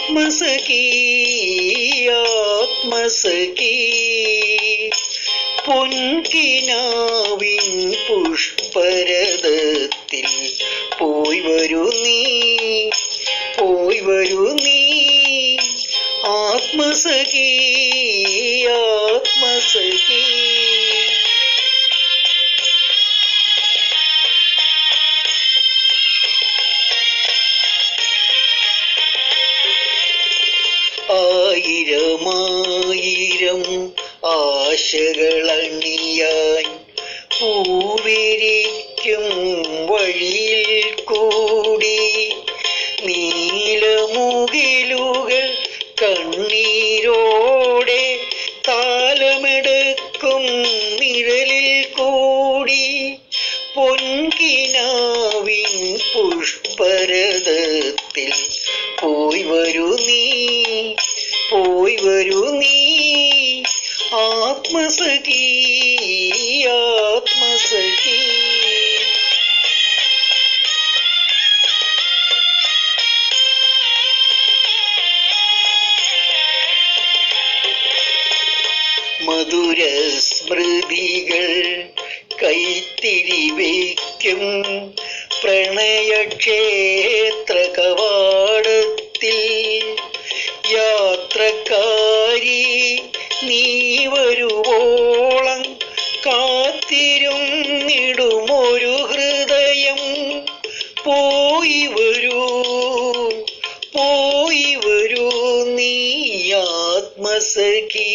ആത്മസഖി ആത്മസഖി പൊൻകിനാവിൻ പുഷ്പരഥത്തിൽ പോയി വരൂ നീ പോയി വരൂ നീ ആത്മസഖി ആത്മസഖി ആയിരമായിരം ആശകളണിയാൻ പൂവിരിക്കും വഴിയിൽ കൂടി നീലമുകിലുകൾ കണ്ണീരോടെ താലമെടുക്കും നിഴലിൽ കൂടി പൊൻകിനാവിൻ പുഷ്പരഥത്തിൽ പോയി വരൂ നീ പോയി വരൂ നീ ആത്മസഖി ആത്മസഖി മധുര സ്മൃതികൾ കൈത്തിരി വയ്ക്കും പ്രണയക്ഷേത്ര കവാടത്തിൽ യാത്രക്കാരി നീ വരുവോളം കാത്തിരുന്നിടുമൊരു ഹൃദയം പോയി വരൂ പോയി വരൂ നീ ആത്മസഖി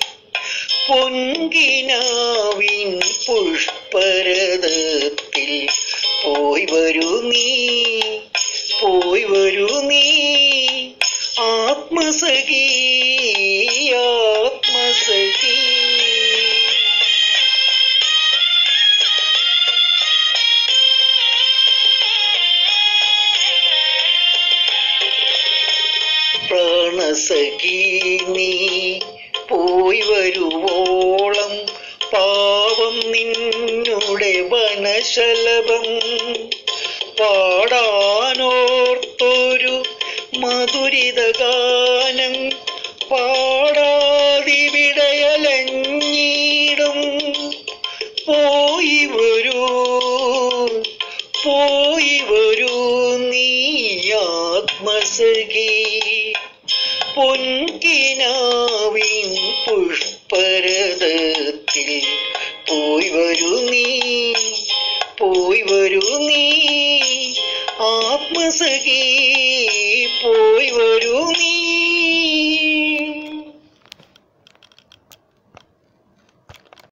പൊൻകിനാവിൻ പുഷ്പരഥത്തിൽ പോയി വരൂ നീ പോയി വരൂ നീ ആത്മസഖി ആത്മസഖി പ്രാണസഖി നീ പോയി വരുവോളം പാവം നിന്നുടെ വനശലഭം പാടാനോർത്തൊരു മധുരിത ഗാനം പാടാതിവിടയലഞ്ഞിടും പോയി വരൂ പോയി വരൂ നീ ആത്മസഖി പൊൻകിനാവിൻ പുഷ്പരഥത്തിൽ പോയി വരൂ നീ പോയി വരൂ നീ ആത്മസഖി പോയി വരൂ നീ